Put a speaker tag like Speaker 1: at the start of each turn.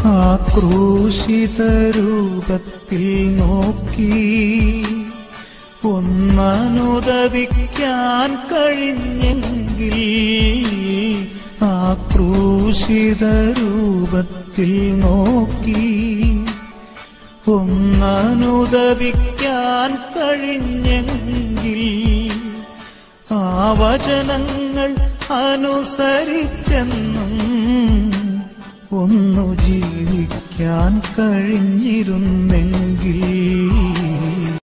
Speaker 1: ആ ക്രൂശിത രൂപത്തിൽ നോക്കി ഒന്നനുദവിക്കാൻ കഴിഞ്ഞെങ്കിൽ ആ ക്രൂശിത രൂപത്തിൽ നോക്കി ഒന്നനുദവിക്കാൻ കഴിഞ്ഞെങ്കിൽ ആ വചനങ്ങൾ അനുസരിച്ചെന്നും ഒന്നു ജീവിക്കാൻ കഴിഞ്ഞിരുന്നെങ്കിൽ